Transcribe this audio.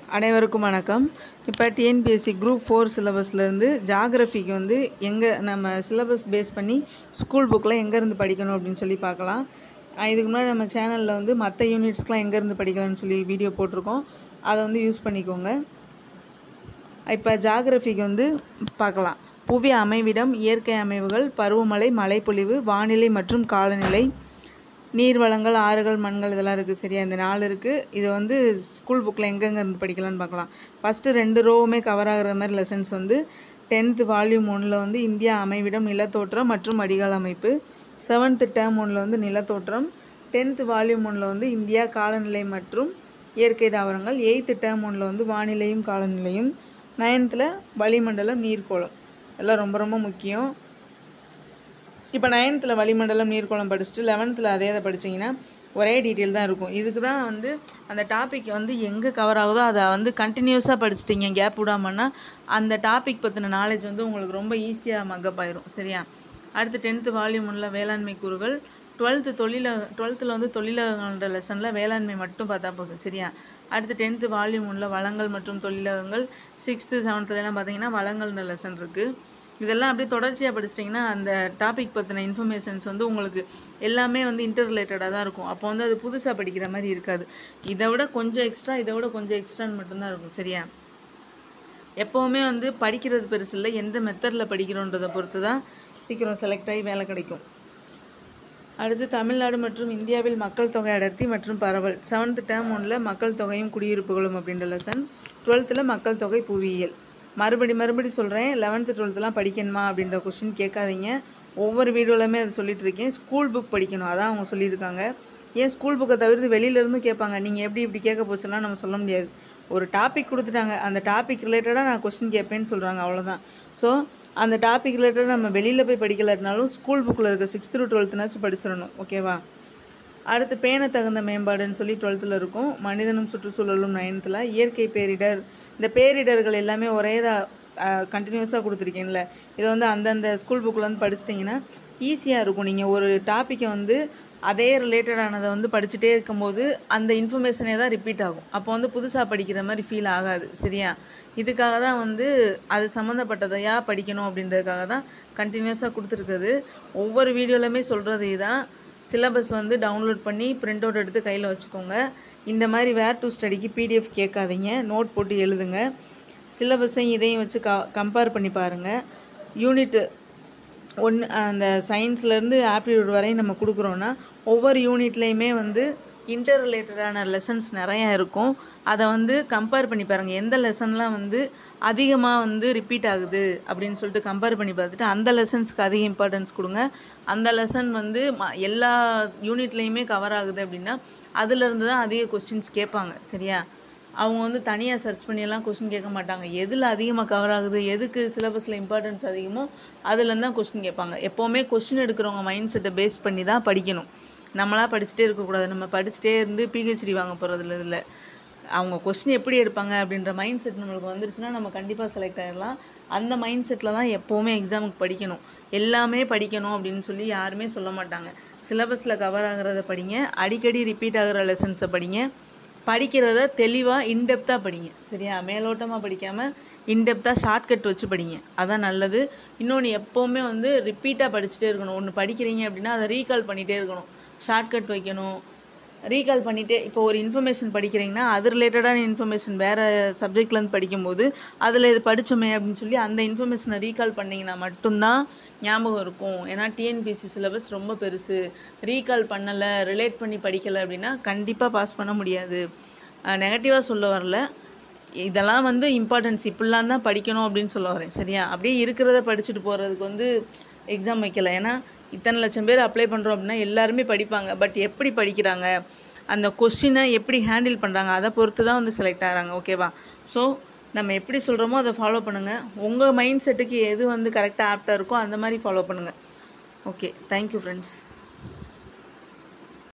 அனைவருக்கும் வணக்கம் இப்போ டிஎன்பிஎஸ்சி குரூப் ஃபோர் சிலபஸ்லேருந்து ஜாகிரஃபிக்கு வந்து எங்கே நம்ம சிலபஸ் பேஸ் பண்ணி ஸ்கூல் புக்கில் எங்கேருந்து படிக்கணும் அப்படின்னு சொல்லி பார்க்கலாம் அஹ் இதுக்கு முன்னாடி நம்ம சேனலில் வந்து மற்ற யூனிட்ஸ்க்கெலாம் எங்கேருந்து படிக்கலாம்னு சொல்லி வீடியோ போட்டிருக்கோம் அதை வந்து யூஸ் பண்ணிக்கோங்க இப்போ ஜாகிரஃபிக்கு வந்து பார்க்கலாம் புவி அமைவிடம் இயற்கை அமைவுகள் பருவமழை மழைப்பொழிவு வானிலை மற்றும் காலநிலை நீர் வளங்கள் ஆறுகள் மண்கள் இதெல்லாம் இருக்குது சரியா இந்த நாலு இருக்குது இது வந்து ஸ்கூல் புக்கில் எங்கெங்கே இருந்து படிக்கலாம்னு பார்க்கலாம் ஃபஸ்ட்டு ரெண்டு ரோவுமே கவர் ஆகுற மாதிரி லெசன்ஸ் வந்து டென்த்து வால்யூம் ஒன்றில் வந்து இந்தியா அமைவிடம் நிலத்தோற்றம் மற்றும் வடிகால் அமைப்பு செவன்த்து டேர்ம் ஒன்றில் வந்து நிலத்தோற்றம் டென்த்து வால்யூம் ஒன்றில் வந்து இந்தியா காலநிலை மற்றும் இயற்கை தாவரங்கள் எயித்து டேர்ம் ஒன்றில் வந்து வானிலையும் காலநிலையும் நைன்த்தில் வளிமண்டலம் நீர்க்கோளம் எல்லாம் ரொம்ப ரொம்ப முக்கியம் இப்போ நைன்த்தில் வளிமண்டலம் நீர்க்கோளம் படிச்சுட்டு லெவன்த்தில் அதே இதை படிச்சீங்கன்னா ஒரே டீட்டெயில் தான் இருக்கும் இதுக்கு தான் வந்து அந்த டாபிக் வந்து எங்கே கவர் ஆகுதோ அதை வந்து கண்டினியூஸாக படிச்சிட்டிங்க கேப் விடாமன்னா அந்த டாபிக் பற்றின நாலேஜ் வந்து உங்களுக்கு ரொம்ப ஈஸியாக மக்கப் ஆயிரும் சரியா அடுத்து டென்த்து வால்யூம் ஒன்றில் வேளாண்மை கூறுகள் டுவெல்த்து தொழிலக டுவெல்த்தில் வந்து தொழிலகங்கள்ன்ற லெசனில் வேளாண்மை மட்டும் பார்த்தா போதும் சரியா அடுத்து டென்த்து வால்யூம் ஒன்றில் வளங்கள் மற்றும் தொழிலகங்கள் சிக்ஸ்த்து செவன்த்துலலாம் பார்த்தீங்கன்னா வளங்கள்ன்ற லெசன் இருக்குது இதெல்லாம் அப்படியே தொடர்ச்சியாக படிச்சிட்டிங்கன்னா அந்த டாபிக் பற்றின இன்ஃபர்மேஷன்ஸ் வந்து உங்களுக்கு எல்லாமே வந்து இன்டர் ரிலேட்டடாக தான் இருக்கும் அப்போ வந்து அது புதுசாக படிக்கிற மாதிரி இருக்காது இதை விட கொஞ்சம் எக்ஸ்ட்ரா இதை விட கொஞ்சம் எக்ஸ்ட்ரான்னு மட்டும்தான் இருக்கும் சரியா எப்போவுமே வந்து படிக்கிறது பெருசு இல்லை எந்த மெத்தடில் படிக்கிறோன்றதை பொறுத்து தான் சீக்கிரம் செலக்ட் ஆகி வேலை கிடைக்கும் அடுத்து தமிழ்நாடு மற்றும் இந்தியாவில் மக்கள் தொகை அடர்த்தி மற்றும் பரவல் செவன்த் டேர்ம் ஒன்றில் மக்கள் தொகையும் குடியிருப்புகளும் அப்படின்ற லெசன் டுவெல்த்தில் மக்கள் தொகை புவியியல் மறுபடி மறுபடி சொல்கிறேன் லெவன்த்து டுவெல்த்துலாம் படிக்கணுமா அப்படின்ற கொஷின் கேட்காதீங்க ஒவ்வொரு வீடியோலையுமே அதை சொல்லிட்டு இருக்கேன் ஸ்கூல் புக் படிக்கணும் அதான் அவங்க சொல்லியிருக்காங்க ஏன் ஸ்கூல் புக்கை தவிர்த்து வெளியிலேருந்தும் கேட்பாங்க நீங்கள் எப்படி இப்படி கேட்க போச்சுன்னா நம்ம சொல்ல முடியாது ஒரு டாபிக் கொடுத்துட்டாங்க அந்த டாபிக் ரிலேட்டடாக நான் கொஷின் கேட்பேன்னு சொல்கிறாங்க அவ்வளோதான் ஸோ அந்த டாபிக் ரிலேட்டடாக நம்ம வெளியில் போய் படிக்கலாட்டினாலும் ஸ்கூல் புக்கில் இருக்க சிக்ஸ்த்து டு டுவெல்த்துனாச்சும் படிச்சிடணும் ஓகேவா அடுத்து பேண தகுந்த மேம்பாடுன்னு சொல்லி டுவெல்த்தில் இருக்கும் மனிதனும் சுற்றுச்சூழலும் நைன்த்தில் இயற்கை பேரிடர் இந்த பேரிடர்கள் எல்லாமே ஒரே தான் கண்டினியூஸாக கொடுத்துருக்கேன்ல இதை வந்து அந்தந்த ஸ்கூல் புக்கில் வந்து படிச்சிட்டிங்கன்னா ஈஸியாக இருக்கும் நீங்கள் ஒரு டாப்பிக்கை வந்து அதே ரிலேட்டடானதை வந்து படிச்சுட்டே இருக்கும்போது அந்த இன்ஃபர்மேஷனே தான் ரிப்பீட் ஆகும் அப்போ வந்து புதுசாக படிக்கிற மாதிரி ஃபீல் ஆகாது சரியா இதுக்காக தான் வந்து அது சம்மந்தப்பட்டதையா படிக்கணும் அப்படின்றதுக்காக தான் கண்டினியூஸாக கொடுத்துருக்குது ஒவ்வொரு வீடியோலையுமே சொல்கிறது இதுதான் சிலபஸ் வந்து டவுன்லோட் பண்ணி பிரிண்ட் அவுட் எடுத்து கையில் வச்சுக்கோங்க இந்த மாதிரி வேர் டு ஸ்டடிக்கு பிடிஎஃப் கேட்காதீங்க நோட் போட்டு எழுதுங்க சிலபஸையும் இதையும் வச்சு க கம்பேர் பண்ணி பாருங்கள் யூனிட்டு ஒன்று அந்த சயின்ஸ்லேருந்து ஆப்டிடியூட் வரையும் நம்ம கொடுக்குறோன்னா ஒவ்வொரு யூனிட்லேயுமே வந்து இன்டர் ரிலேட்டடான லெசன்ஸ் நிறையா இருக்கும் அதை வந்து கம்பேர் பண்ணி பாருங்கள் எந்த லெசன்லாம் வந்து அதிகமாக வந்து ரிப்பீட் ஆகுது அப்படின்னு சொல்லிட்டு கம்பேர் பண்ணி பார்த்துட்டு அந்த லெசன்ஸ்க்கு அதிக இம்பார்ட்டன்ஸ் கொடுங்க அந்த லெசன் வந்து ம எல்லா யூனிட்லேயுமே கவர் ஆகுது அப்படின்னா அதுலேருந்து தான் அதிக கொஸ்டின்ஸ் கேட்பாங்க சரியா அவங்க வந்து தனியாக சர்ச் பண்ணியெல்லாம் கொஸ்டின் கேட்க மாட்டாங்க எதில் அதிகமாக கவர் ஆகுது எதுக்கு சிலபஸில் இம்பார்ட்டன்ஸ் அதிகமோ அதுலேருந்து தான் கொஸ்டின் கேட்பாங்க எப்போவுமே கொஸ்டின் எடுக்கிறவங்க மைண்ட் செட்டை பேஸ் பண்ணி தான் படிக்கணும் நம்மளாக படிச்சுட்டே இருக்கக்கூடாது நம்ம படிச்சுட்டே இருந்து பிஹெச்டி வாங்க போகிறதுல இதில் அவங்க கொஸ்டின் எப்படி எடுப்பாங்க அப்படின்ற மைண்ட் செட் நம்மளுக்கு வந்துருச்சுன்னா நம்ம கண்டிப்பாக செலக்ட் ஆகிடலாம் அந்த மைண்ட் செட்டில் தான் எப்போவுமே எக்ஸாமுக்கு படிக்கணும் எல்லாமே படிக்கணும் அப்படின்னு சொல்லி யாருமே சொல்ல மாட்டாங்க சிலபஸில் கவர் ஆகிறத படிங்க அடிக்கடி ரிப்பீட் ஆகிற லெசன்ஸை படிங்க படிக்கிறத தெளிவாக இன்டெப்த்தாக படிங்க சரியா மேலோட்டமாக படிக்காமல் இன்டெப்த்தாக ஷார்ட்கட் வச்சு படிங்க அதான் நல்லது இன்னொன்று எப்போவுமே வந்து ரிப்பீட்டாக படிச்சுட்டே இருக்கணும் ஒன்று படிக்கிறீங்க அப்படின்னா அதை ரீகால் பண்ணிகிட்டே இருக்கணும் ஷார்ட்கட் வைக்கணும் ரீகால் பண்ணிகிட்டே இப்போ ஒரு இன்ஃபர்மேஷன் படிக்கிறீங்கன்னா அது ரிலேட்டடான இன்ஃபர்மேஷன் வேறு சப்ஜெக்ட்லேருந்து படிக்கும்போது அதில் இது படித்தோமே அப்படின்னு சொல்லி அந்த இன்ஃபர்மேஷனை ரீகால் பண்ணிங்கன்னா மட்டும்தான் ஞாபகம் இருக்கும் ஏன்னா டிஎன்பிசி சிலபஸ் ரொம்ப பெருசு ரீகால் பண்ணலை ரிலேட் பண்ணி படிக்கலை அப்படின்னா கண்டிப்பாக பாஸ் பண்ண முடியாது நெகட்டிவாக சொல்ல வரல இதெல்லாம் வந்து இம்பார்ட்டன்ஸ் இப்படிலாம் தான் படிக்கணும் அப்படின்னு சொல்ல வரேன் சரியா அப்படியே இருக்கிறத படிச்சுட்டு போகிறதுக்கு வந்து எக்ஸாம் வைக்கல ஏன்னா இத்தனை லட்சம் பேர் அப்ளை பண்ணுறோம் அப்படின்னா எல்லாருமே படிப்பாங்க பட் எப்படி படிக்கிறாங்க அந்த கொஸ்டினை எப்படி ஹேண்டில் பண்ணுறாங்க அதை பொறுத்து தான் வந்து செலக்ட் ஆகிறாங்க ஓகேவா ஸோ நம்ம எப்படி சொல்கிறோமோ அதை ஃபாலோ பண்ணுங்கள் உங்கள் மைண்ட் செட்டுக்கு எது வந்து கரெக்டாக ஆப்டாக இருக்கோ அந்த மாதிரி ஃபாலோ பண்ணுங்கள் ஓகே தேங்க்யூ ஃப்ரெண்ட்ஸ்